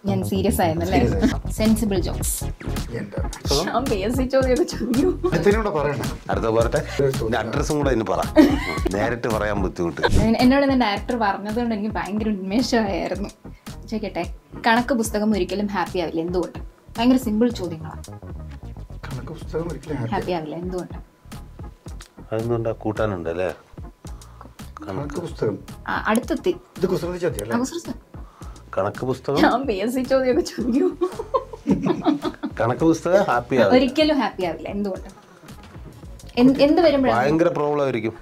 ഞാൻ serious ആയിരുന്നല്ലേ sensible jokes എന്റെ ഞാൻ പി എസ് സി ചോദ്യമൊക്കെ ചോദിക്കൂ അടുത്തതിനൂടെ പറയണേ അടുത്ത പോരട്ടെ അഡ്രസ്സും കൂടെ ഇനി പറ നേരിട്ട് പറയാൻ ബുദ്ധിമുട്ട് എൻ- എന്നോട് എൻ്റെ ഡയറക്ടർ പറഞ്ഞതുകൊണ്ട് എനിക്ക് ഭയങ്കര ഉന്മേഷമായിരുന്നു ചോദിക്കട്ടെ കണക്ക് പുസ്തകം ഒരിക്കലും ഹാപ്പി ആവില്ല എന്തുകൊണ്ട് ഭയങ്കര സിമ്പിൾ ചോദ്യങ്ങളാണ് കണക്ക് പുസ്തകം ഒരിക്കലും happy ഹാപ്പി ആവില്ല എന്തുകൊണ്ട് അതെന്തുകൊണ്ടാ കൂട്ടാനുണ്ട് അല്ലേ കണക്ക് പുസ്തകം ആ, അടുത്തെത്തി ഇത് കുസൃതി ചോദ്യം അല്ലേ അവസരം സർ. കണക്ക് പുസ്തകം ഞാൻ പി എസ് സി ചോദ്യമൊക്കെ ചോദിക്കൂ കണക്ക് പുസ്തകം ഹാപ്പി ആവും ഒരിക്കലും ഹാപ്പി ആവില്ല എന്തുകൊണ്ട് എന്ത് എന്ത് വരുമ്പോഴാണ് ഭയങ്കര പ്രോബ്ലം ആയിരിക്കും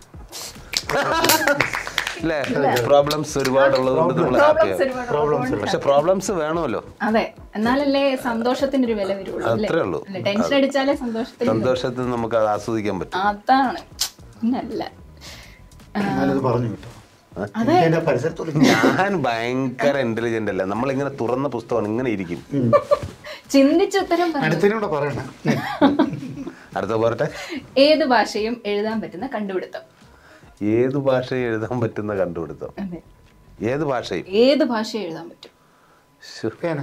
അല്ലേ പ്രോബ്ലംസ് ഒരുപാടുള്ളത് കൊണ്ട് നമ്മൾ ഹാപ്പി പ്രോബ്ലംസ് ആവും ഒരുപാട് പക്ഷെ പ്രോബ്ലംസ് വേണമല്ലോ അതെ എന്നാലല്ലേ സന്തോഷത്തിന് ഒരു വില വരുള്ളൂ അല്ലേ അത്രേ ഉള്ളൂ ടെൻഷൻ അടിച്ചാലേ സന്തോഷത്തിന് സന്തോഷത്തിൽ നമുക്ക് അത് ആസ്വദിക്കാൻ പറ്റും അതാണ് പിന്നല്ല ഞാനത് പറഞ്ഞു കേട്ടോ എനിക്ക് എന്റെ പരിസരത്തോട് ഞാൻ ഭയങ്കര ഇന്റലിജന്റ് അല്ല നമ്മളിങ്ങനെ തുറന്ന പുസ്തകമാണ് ഇങ്ങനെ ഇരിക്കും ചിന്തിച്ച് ഉത്തരം പറഞ്ഞു അടുത്തതിനൂടെ പറയണേ അടുത്ത പോരട്ടെ ഏത് ഭാഷയും എഴുതാൻ പറ്റുന്ന കണ്ടുപിടുത്തം ഏത് ഭാഷയും എഴുതാൻ പറ്റുന്ന കണ്ടുപിടുത്തം അതെ ഏത് ഭാഷയും ഏത് ഭാഷ എഴുതാൻ പറ്റും ശ്ശോ. പേന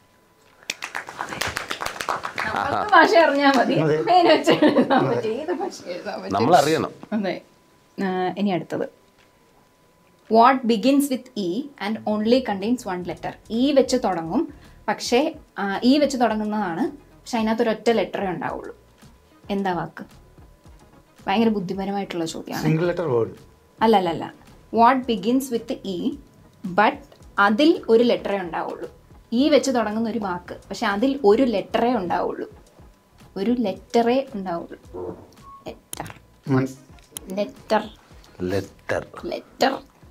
നമ്മൾക്ക് ഭാഷ അറിഞ്ഞാൽ മതി അതെ. പേന വെച്ച് എഴുതാൻ പറ്റും ഏത് ഭാഷ എഴുതാൻ പറ്റും നമ്മൾ അറിയണം അതെ ആ, ഇനി അടുത്തത് what begins with E and only contains one letter E വെച്ച് തുടങ്ങും പക്ഷേ ഇ വെച്ച് തുടങ്ങുന്നതാണ് പക്ഷെ അതിനകത്ത് ഒരൊറ്റ ലെറ്ററേ ഉണ്ടാവുള്ളൂ എന്താ വാക്ക് ഭയങ്കര ബുദ്ധിപരമായിട്ടുള്ള ചോദ്യമാണ് സിംഗിൾ ലെറ്റർ വേർഡ് അല്ല അല്ല അല്ല what begins with E but അതിൽ ഒരു ലെറ്ററേ ഉണ്ടാവുള്ളൂ ഇ വെച്ച് തുടങ്ങുന്ന ഒരു വാക്ക് പക്ഷെ അതിൽ ഒരു ലെറ്ററേ ഉണ്ടാവുള്ളൂ ഒരു ലെറ്ററേ ഉണ്ടാവുള്ളൂ ലെറ്റർ ലെറ്റർ ലെറ്റർ ലെറ്റർ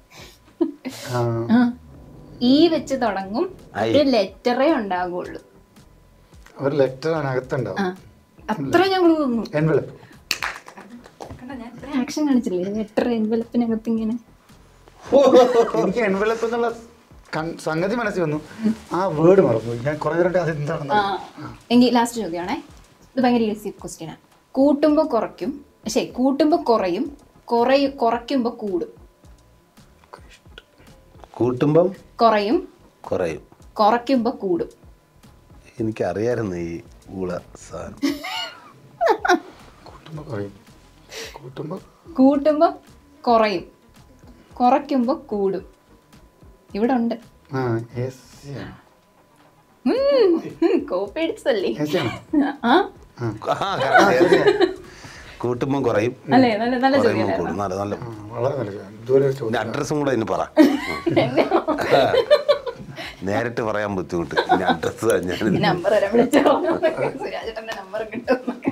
ഈ വെച്ച് തുടങ്ങും ഐ. ഒരു ലെറ്ററേ ഉണ്ടാകുള്ളൂ ഒരു ലെറ്റർ അതിനകത്തുണ്ടാവും ആ അത്ര ഞങ്ങൾ തോന്നുന്നു എൻവലപ്പ് കണ്ടോ, ഞാൻ ഇത്ര ആക്ഷൻ കാണിച്ചില്ലേ ലെറ്റർ എൻവലപ്പിനകത്ത് ഇങ്ങനെ എനിക്ക് എൻവലപ്പ് എന്നുള്ള കൺ- സംഗതി മനസ്സിൽ വന്നു ആ വേർഡ് മറന്നു ഞാൻ കുറെ നേരം അത് എന്താണെന്ന് ആ എങ്കിൽ ലാസ്റ്റ് ചോദ്യമാണേ ഇത് ഭയങ്കര ഈസി ക്വസ്റ്റ്യനാണ് കൂട്ടുമ്പോൾ കുറയ്ക്കും ശരി കൂട്ടുമ്പോൾ കുറയും കുറയും കുറയ്ക്കുമ്പോൾ കൂടും കൂട്ടുമ്പം കുറയും കുറയും കുറയ്ക്കുമ്പോൾ കൂടും എനിക്കറിയായിരുന്നു ഈ ഊള സാധനം കൂട്ടുമ്പോ കുറയും കൂട്ടുമ്പോ കൂട്ടുമ്പോൾ കുറയും കുറയ്ക്കുമ്പോൾ കൂടും ഇവിടെ ഉണ്ട് ആ yes, yeah. കോപ്പി അടിച്ചതല്ലേ Yes ആണ്. ആ ആ, correct. കൂട്ടുമ്പം കുറയും അല്ലേ നല്ല നല്ല കുറയുമ്പം ചോദ്യം കൂടും നല്ല നല്ല ആ, വളരെ നല്ല ചോദ്യം. ഇതുവരെ ഒരു ചോദ്യം അഡ്രസ്സും കൂടെ ഇനി പറ നേരിട്ട് പറയാൻ ബുദ്ധിമുട്ട് ഇനി അഡ്രസ്സ് ഞാൻ നമ്പർ വരെ വിളിച്ചോ സുരാജേട്ടന്റെ നമ്പർ കിട്ടും